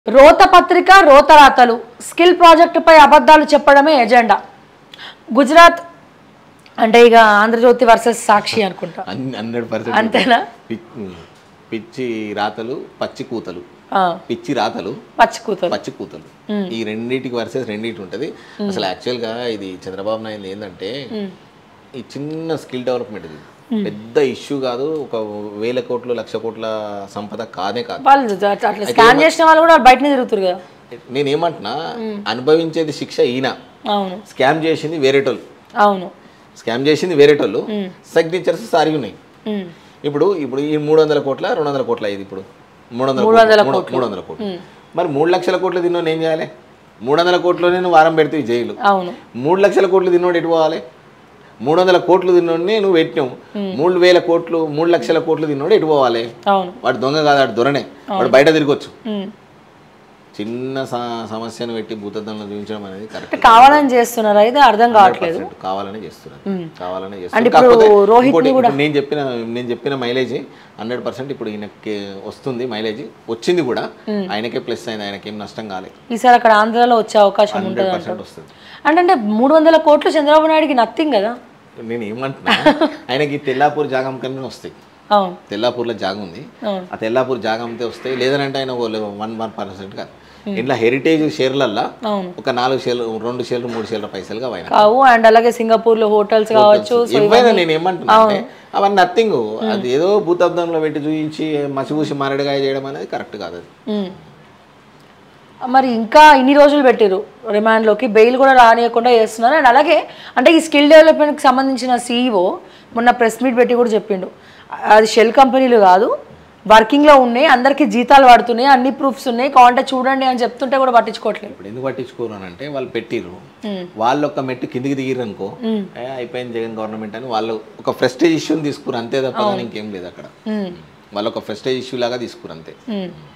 రోత పత్రిక రోతరాతలు స్కిల్ ప్రాజెక్టుపై అబద్ధాలు చెప్పడమే ఎజెండా గుజరాత్ అంటే ఇక ఆంధ్రజ్యోతి వర్సెస్ సాక్షి అనుకుంటా హండ్రెడ్ అంతేనా? పర్సెంట్ పిచ్చి రాతలు పచ్చి కూతలు ఆ, పిచ్చి రాతలు పచ్చి కూతురు పచ్చి కూతలు ఈ రెండింటికి వర్సెస్ రెండింటి ఉంటుంది అసలు యాక్చువల్గా ఇది చంద్రబాబు నాయుడు ఏంటంటే ఈ చిన్న స్కిల్ డెవలప్మెంట్ ఇది పెద్ద ఇష్యూ కాదు ఒక వేల కోట్లు లక్ష కోట్ల సంపద కాదే కాదు వాళ్ళు అట్లా అట్లా స్కాన్ చేసిన వాళ్ళు కూడా బయటనే తిరుగుతారు కదా నేనేమంటున్నా అనుభవించేది శిక్ష ఈయన అవును స్కామ్ చేసింది వేరేటోళ్ళు అవును స్కామ్ చేసింది వేరేటోళ్ళు సిగ్నేచర్స్ సారి ఉన్నాయి ఉమ్, ఇప్పుడు ఇప్పుడు ఈ మూడు వందల కోట్ల రెండు వందల కోట్ల ఇది ఇప్పుడు మూడు వందల మూడు వందల కోట్లు, మూడు- మూడు వందల కోట్లు మరి మూడు లక్షల కోట్లు తిన్నోడు ఏం చేయాలి మూడు వందల కోట్లోనే నువ్వు వారం పెడితే జైలు అవును మూడు లక్షల కోట్లు తిన్నోడు ఎటు పోవాలి మూడు వందల కోట్లు తిన్నోడిని నువ్వు పెట్టినావు మూడు వేల కోట్లు మూడు లక్షల కోట్లు తిన్నోడు ఎటు పోవాలి అవును వాడు దొంగ కాదు వాడు దొరనే వాడు బయట తిరగొచ్చు ఉమ్. చిన్న స- సమస్యను పెట్టి భూతద్దంలో చూపించడం అనేది కరెక్ట్ కావాలని చేస్తున్నారు అయితే అర్థం కావట్లేదు కావాలనే చేస్తున్నారు కావాలనే అంటే చేస్తున్నారు ఇప్పుడు కాకపోతే రోహిత్ని ఇంకోటి, ఇప్పుడు నేను చెప్పిన నేను చెప్పిన మైలేజ్ హండ్రెడ్ పర్సెంట్ ఇప్పుడు ఈయనకి వస్తుంది మైలేజ్ వచ్చింది కూడా ఆయనకే ప్లస్ అయింది ఆయనకేం నష్టం కాలేదు ఈసారి అక్కడ ఆంధ్రాలో వచ్చే అవకాశం ఉంటుంది హండ్రెడ్ పర్సెంట్ వస్తుంది అంటే అంటే మూడు వందల కోట్లు చంద్రబాబు నాయుడుకి నథింగ్ కదా నేను ఏమంటున్నా ఆయనకి తెల్లాపూర్ జాగం కన్నా వస్తాయి అవును తెల్లాపూర్లో జాగం ఉంది అవును. ఆ తెల్లాపూర్ జాగం అంతే వస్తాయి లేదనంటే ఆయన వన్ వన్ పర్సెంట్ కాదు ఇంట్లో హెరిటేజ్ షేర్లల్లో అవును ఒక నాలుగు షేర్లు రెండు షేర్లు మూడు షేర్ల పైసలుగా ఆయన కావు అండ్ అలాగే సింగపూర్ లో హోటల్స్ కావచ్చు సో ఏమైనా నేను ఏమంటున్నా అంటే అవన్నీ నథింగ్ అది ఏదో భూతబ్దంలో పెట్టి చూపించి మసిపూసి మారడిగా చేయడం అనేది కరెక్ట్ కాదు అది ఉమ్. మరి ఇంకా ఇన్ని రోజులు పెట్టిరు రిమాండ్లోకి బెయిల్ కూడా రానియకుండా చేస్తున్నారు అండ్ అలాగే అంటే ఈ స్కిల్ డెవలప్మెంట్కి సంబంధించిన సీఈఓ మొన్న ప్రెస్ మీట్ పెట్టి కూడా చెప్పిండు అది షెల్ కంపెనీలు కాదు వర్కింగ్లో ఉన్నాయి అందరికీ జీతాలు పడుతున్నాయి అన్ని ప్రూఫ్స్ ఉన్నాయి కావాలంటే చూడండి అని చెప్తుంటే కూడా పట్టించుకోవట్లేదు ఇప్పుడు ఎందుకు పట్టించుకోరు అని అంటే వాళ్ళు పెట్టిర్రు వాళ్ళు ఒక మెట్టు కిందికి దిగిర్రు అనుకో ఏ, అయిపోయింది జగన్ గవర్నమెంట్ అని వాళ్ళు ఒక ఫ్రెస్టేజ్ ఇష్యూని తీసుకురు అంతే తప్ప కానీ ఇంకేం లేదు అక్కడ ఉమ్. వాళ్ళు ఒక ఫ్రెస్టేజ్ ఇష్యూ లాగా తీసుకురు అంతే ఉమ్.